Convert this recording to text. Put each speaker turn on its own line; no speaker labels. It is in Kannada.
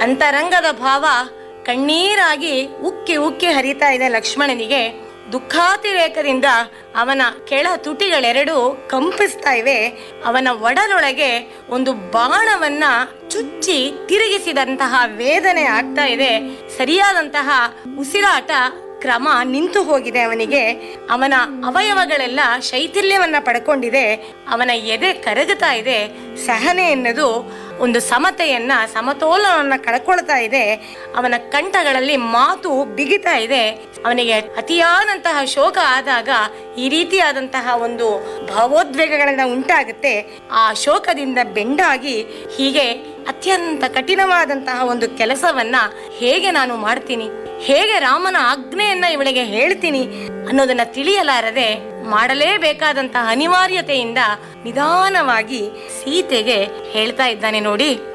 ಅಂತರಂಗದ ಭಾವ ಕಣ್ಣೀರಾಗಿ ಉಕ್ಕಿ ಉಕ್ಕಿ ಹರಿತಾ ಇದೆ ಲಕ್ಷ್ಮಣನಿಗೆ ದುಃಖಾತಿರೇಕದಿಂದ ಅವನ ಕೆಳ ತುಟಿಗಳೆರಡು ಕಂಪಿಸ್ತಾ ಇವೆ ಅವನ ಒಡಲೊಳಗೆ ಒಂದು ಬಾಣವನ್ನ ಚುಚ್ಚಿ ತಿರುಗಿಸಿದಂತಹ ವೇದನೆ ಆಗ್ತಾ ಇದೆ ಸರಿಯಾದಂತಹ ಉಸಿರಾಟ ಕ್ರಮ ನಿಂತು ಹೋಗಿದೆ ಅವನಿಗೆ ಅವನ ಅವಯವಗಳೆಲ್ಲ ಶೈಥಿಲ್ಯವನ್ನ ಪಡ್ಕೊಂಡಿದೆ ಅವನ ಎದೆ ಕರಗುತ್ತಾ ಇದೆ ಸಹನೆ ಎನ್ನೋದು ಒಂದು ಸಮತೆಯನ್ನ ಸಮತೋಲನವನ್ನ ಕಳ್ಕೊಳ್ತಾ ಇದೆ ಅವನ ಕಂಠಗಳಲ್ಲಿ ಮಾತು ಬಿಗಿತಾ ಇದೆ ಅವನಿಗೆ ಅತಿಯಾದಂತಹ ಶೋಕ ಆದಾಗ ಈ ರೀತಿಯಾದಂತಹ ಒಂದು ಭಾವೋದ್ವೇಗಗಳನ್ನ ಉಂಟಾಗುತ್ತೆ ಆ ಶೋಕದಿಂದ ಬೆಂಡಾಗಿ ಹೀಗೆ ಅತ್ಯಂತ ಕಠಿಣವಾದಂತಹ ಒಂದು ಕೆಲಸವನ್ನ ಹೇಗೆ ನಾನು ಮಾಡ್ತೀನಿ ಹೇಗೆ ರಾಮನ ಆಜ್ಞೆಯನ್ನ ಇವಳಿಗೆ ಹೇಳ್ತೀನಿ ಅನ್ನೋದನ್ನ ತಿಳಿಯಲಾರದೆ ಮಾಡಲೇಬೇಕಾದಂತಹ ಅನಿವಾರ್ಯತೆಯಿಂದ ನಿಧಾನವಾಗಿ ಸೀತೆಗೆ ಹೇಳ್ತಾ ಇದ್ದಾನೆ ನೋಡಿ